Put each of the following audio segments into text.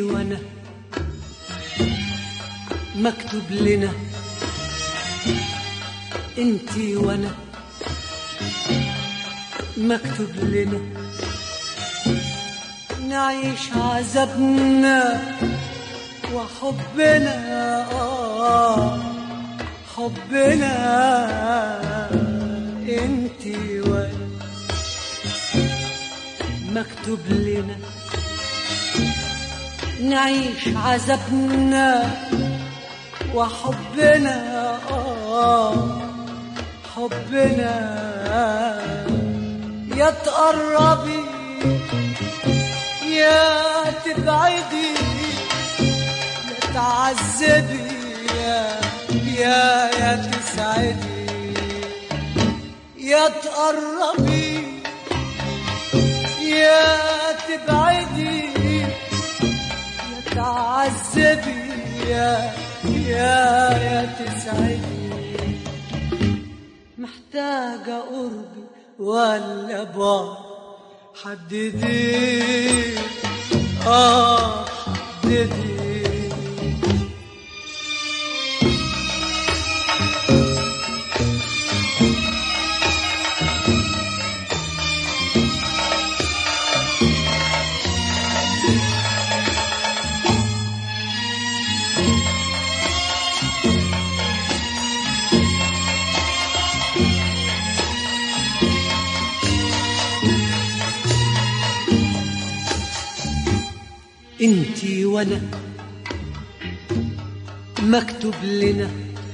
وانا مكتوب لنا انتي وانا مكتوب لنا نعيش عذابنا وحبنا آه حبنا انتي وانا مكتوب لنا نعيش عذابنا وحبنا آه حبنا يا تقربي يا تبعدي يا تعذبي يا يا يا تسعدي يا تقربي يا تبعدي يا تعذبي يا يا يا تسعدي محتاجة قربي ولا بعد حددي اه حددي انتي وانا مكتوب لنا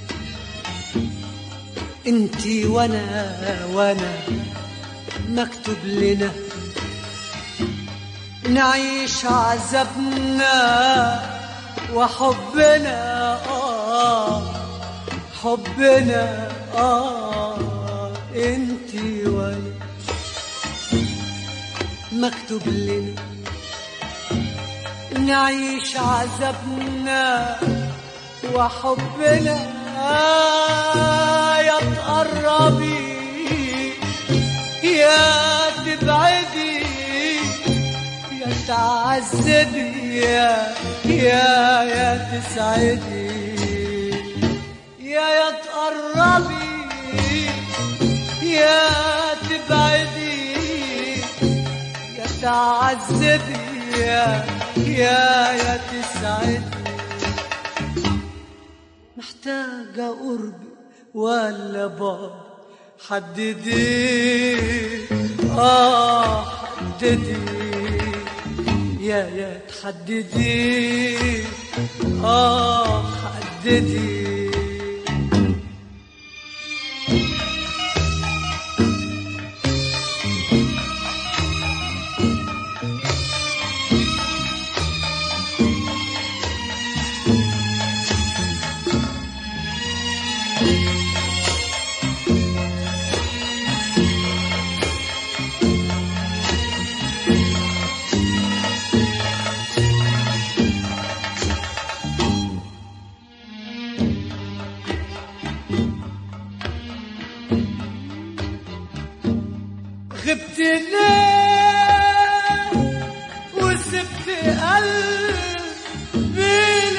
انتي وانا وانا مكتوب لنا نعيش عذابنا وحبنا آه حبنا آه انتي وانا مكتوب لنا نعيش عذابنا وحبنا يا تقربي يا تبعدي يا تعذبي يا يا يا تسعدي يا يا تقربي يا تبعدي يا تعذبي يا يا يا تسعدني محتاجة قربي ولا بعد حددي اه حددي يا يا تحددي اه حددي غبت ليه وسبت قلبي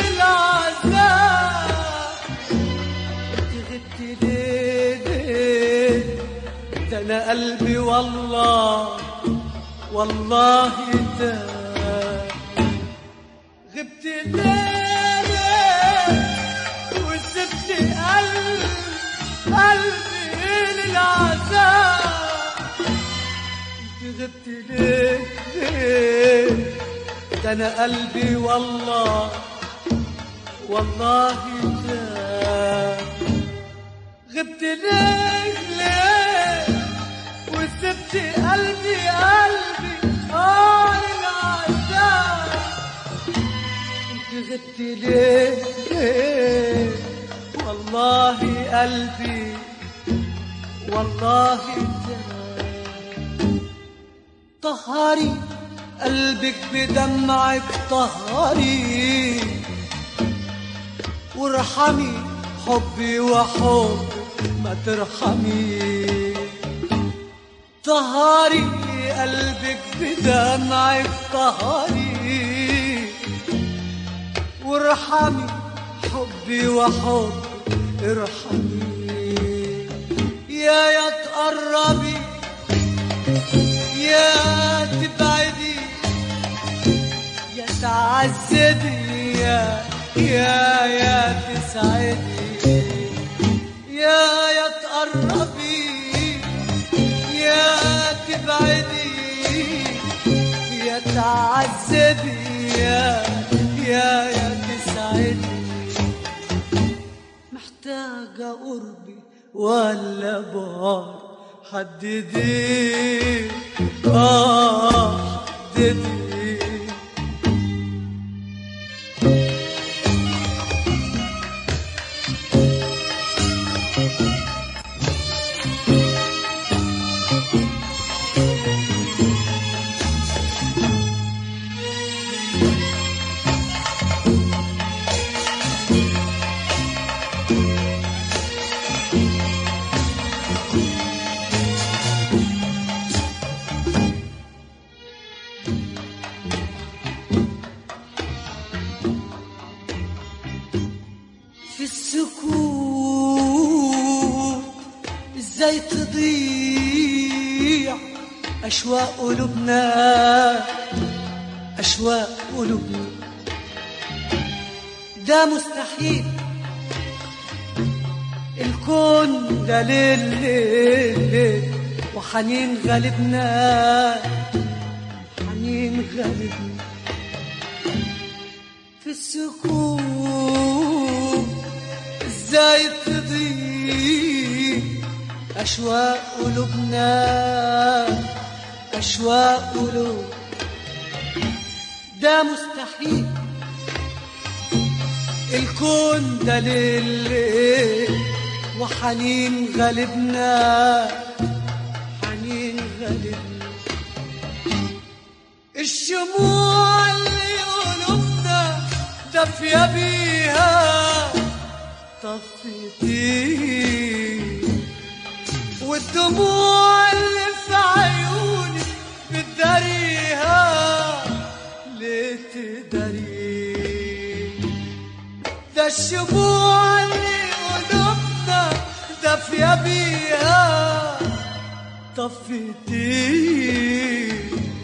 للعذاب غبت ليه ليه ده انا قلبي والله والله ده غبت ليه ليه وسبت قلبي قلبي للعذاب غبت ليه ليه ده انا قلبي والله والله ده غبت ليه ليه وسبت قلبي قلبي اه العذاب انت غبت ليه ليه والله قلبي والله ده طهري قلبك بدمعك طهري وارحمي حبي وحب ما ترحمي طهري قلبك بدمعك طهري ارحمي حبي وحب ارحمي يا يا تقربي يا تبعدي يا تعذبي يا يا يا تسعدي يا يا تقربي يا تبعدي يا تعذبي يا يا يا تسعدي محتاجة قربي ولا بار حددي آه حددي في السكوت ازاي تضيع اشواق قلوبنا اشواق قلوبنا ده مستحيل الكون ده ليل ليل ليل وحنين غالبنا حنين غالبنا في السكوت ازاي تضيع اشواق قلوبنا اشواق قلوب ده مستحيل الكون ده ليل وحنين غالبنا حنين غالبنا الشموع اللي قلوبنا دافية بيها طفتي والدموع اللي في عيوني بتداريها ليه تداري ده الشموع اللي قلوبنا دافية بيها طفتي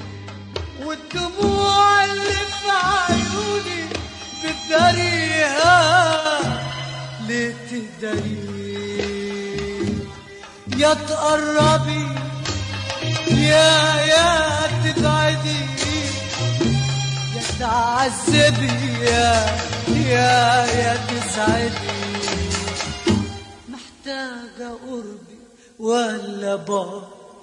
والدموع اللي في عيوني بتداريها ليه تداري يا تقربي يا يا تبعدي يا تعذبي يا يا يا تسعدي محتاجة قربي ولا بار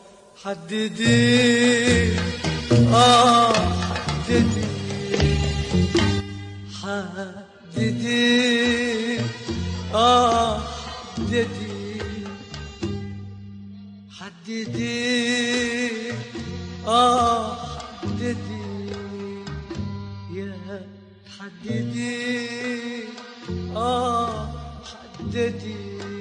حددي اه حددي حددي اه حددي حددي اه حددي يا حددي اه حددي